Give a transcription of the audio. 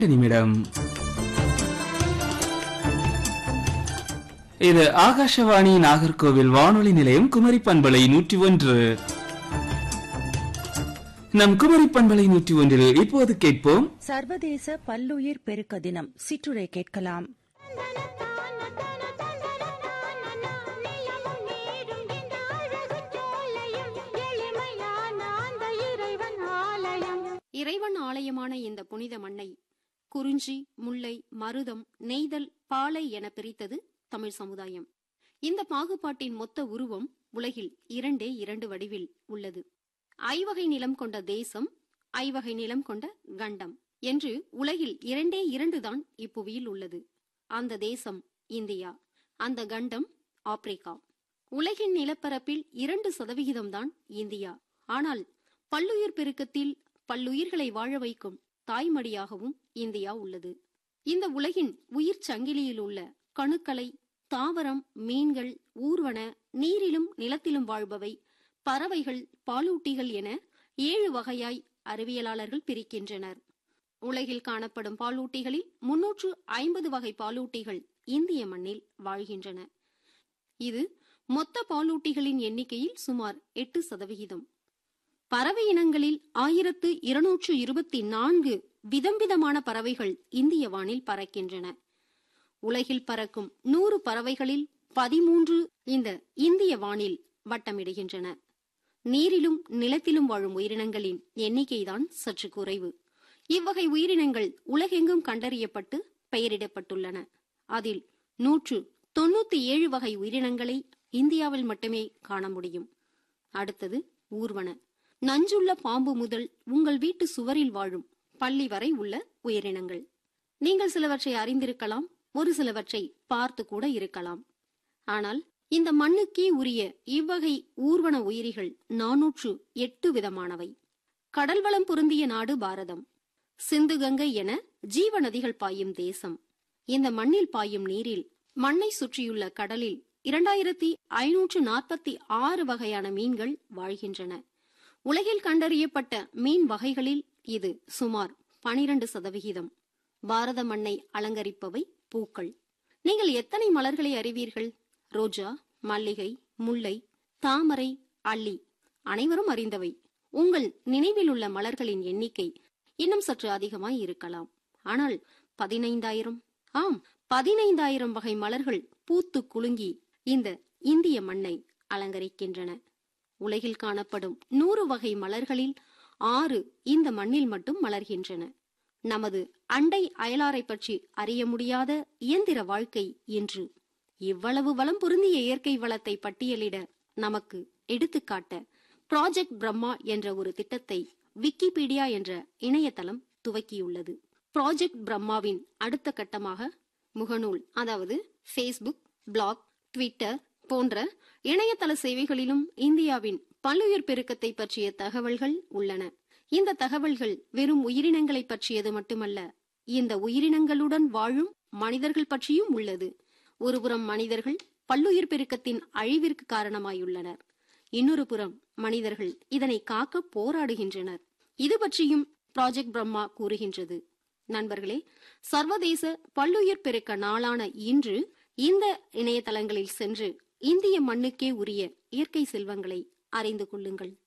நிமிடம் இது ஆகாஷவாணி நாகர்கோவில் வானொலி நிலையம் குமரி பண்பலை நூற்றி ஒன்று நம் குமரி பண்பலை நூற்றி ஒன்றில் இப்போது கேட்போம் சர்வதேச பல்லுயிர் பெருக்க தினம் சிற்றுரை கேட்கலாம் இறைவன் ஆலயமான இந்த புனித மண்ணை குறிஞ்சி முல்லை மருதம் நெய்தல் பாலை என பிரித்தது தமிழ் சமுதாயம் இந்த பாகுபாட்டின் மொத்த உருவம் உலகில் இரண்டே இரண்டு வடிவில் உள்ளது ஐவகை நிலம் கொண்ட தேசம் ஐவகை நிலம் கொண்ட கண்டம் என்று உலகில் இரண்டே இரண்டுதான் இப்புவியில் உள்ளது அந்த தேசம் இந்தியா அந்த கண்டம் ஆப்பிரிக்கா உலகின் நிலப்பரப்பில் இரண்டு சதவிகிதம்தான் இந்தியா ஆனால் பல்லுயிர் பெருக்கத்தில் பல்லுயிர்களை வாழ வைக்கும் தாய்மடியாகவும் இந்தியா உள்ளது இந்த உலகின் உயிர் சங்கிலியில் உள்ள கணுக்களை தாவரம் மீன்கள் ஊர்வன நீரிலும் நிலத்திலும் வாழ்பவை பறவைகள் பாலூட்டிகள் என ஏழு வகையாய் அறிவியலாளர்கள் பிரிக்கின்றனர் உலகில் காணப்படும் பாலூட்டிகளில் முன்னூற்று ஐம்பது வகை பாலூட்டிகள் இந்திய மண்ணில் வாழ்கின்றன இது மொத்த பாலூட்டிகளின் எண்ணிக்கையில் சுமார் எட்டு சதவிகிதம் பறவை இனங்களில் ஆயிரத்து இருநூற்று இருபத்தி நான்கு விதம் விதமான பறவைகள் இந்திய வானில் பறக்கின்றன உலகில் பறக்கும் நூறு பறவைகளில் பதிமூன்று இந்த இந்திய வானில் வட்டமிடுகின்றன நீரிலும் நிலத்திலும் வாழும் உயிரினங்களின் எண்ணிக்கைதான் சற்று குறைவு இவ்வகை உயிரினங்கள் உலகெங்கும் கண்டறியப்பட்டு பெயரிடப்பட்டுள்ளன அதில் நூற்று தொண்ணூத்தி ஏழு வகை உயிரினங்களை இந்தியாவில் மட்டுமே காண முடியும் அடுத்தது ஊர்வன நஞ்சுள்ள பாம்பு முதல் உங்கள் வீட்டு சுவரில் வாழும் பள்ளி வரை உள்ள உயிரினங்கள் நீங்கள் சிலவற்றை அறிந்திருக்கலாம் ஒரு சிலவற்றை பார்த்து கூட இருக்கலாம் ஆனால் இந்த மண்ணுக்கே உரிய இவ்வகை ஊர்வன உயிரிகள் நாநூற்று எட்டு விதமானவை கடல் வளம் பொருந்திய நாடு பாரதம் சிந்து கங்கை என ஜீவ நதிகள் பாயும் தேசம் இந்த மண்ணில் பாயும் நீரில் மண்ணை சுற்றியுள்ள கடலில் இரண்டாயிரத்தி ஐநூற்று நாற்பத்தி ஆறு வகையான மீன்கள் வாழ்கின்றன உலகில் கண்டறியப்பட்ட மீன் வகைகளில் இது சுமார் பனிரண்டு சதவிகிதம் பாரத மண்ணை அலங்கரிப்பவை பூக்கள் நீங்கள் எத்தனை மலர்களை அறிவீர்கள் ரோஜா மல்லிகை முல்லை தாமரை அல்லி அனைவரும் அறிந்தவை உங்கள் நினைவில் உள்ள மலர்களின் எண்ணிக்கை இன்னும் சற்று அதிகமாய் இருக்கலாம் ஆனால் பதினைந்தாயிரம் ஆம் பதினைந்தாயிரம் வகை மலர்கள் பூத்து குலுங்கி இந்த இந்திய மண்ணை அலங்கரிக்கின்றன உலகில் காணப்படும் நூறு வகை மலர்களில் ஆறு இந்த மண்ணில் மட்டும் மலர்கின்றன நமது அண்டை அயலாரை பற்றி அறிய முடியாத இயந்திர வாழ்க்கை இன்று இவ்வளவு வளம் பொருந்திய இயற்கை வளத்தை பட்டியலிட நமக்கு எடுத்துக்காட்ட ப்ராஜெக்ட் பிரம்மா என்ற ஒரு திட்டத்தை விக்கிபீடியா என்ற இணையதளம் துவக்கியுள்ளது ப்ராஜெக்ட் பிரம்மாவின் அடுத்த கட்டமாக முகநூல் அதாவது ஃபேஸ்புக் பிளாக் ட்விட்டர் போன்ற இணையதள சேவைகளிலும் இந்தியாவின் பல்லுயிர் பெருக்கத்தை பற்றிய தகவல்கள் உள்ளன இந்த தகவல்கள் வெறும் உயிரினங்களை பற்றியது மட்டுமல்ல இந்த உயிரினங்களுடன் வாழும் மனிதர்கள் பற்றியும் உள்ளது ஒருபுறம் மனிதர்கள் பல்லுயிர் பெருக்கத்தின் அழிவிற்கு காரணமாயுள்ளனர் இன்னொரு புறம் மனிதர்கள் இதனை காக்க போராடுகின்றனர் இது பற்றியும் ப்ராஜெக்ட் பிரம்மா கூறுகின்றது நண்பர்களே சர்வதேச பல்லுயிர் பெருக்க நாளான இன்று இந்த இணையதளங்களில் சென்று இந்திய மண்ணுக்கே உரிய இயற்கை செல்வங்களை அறிந்து கொள்ளுங்கள்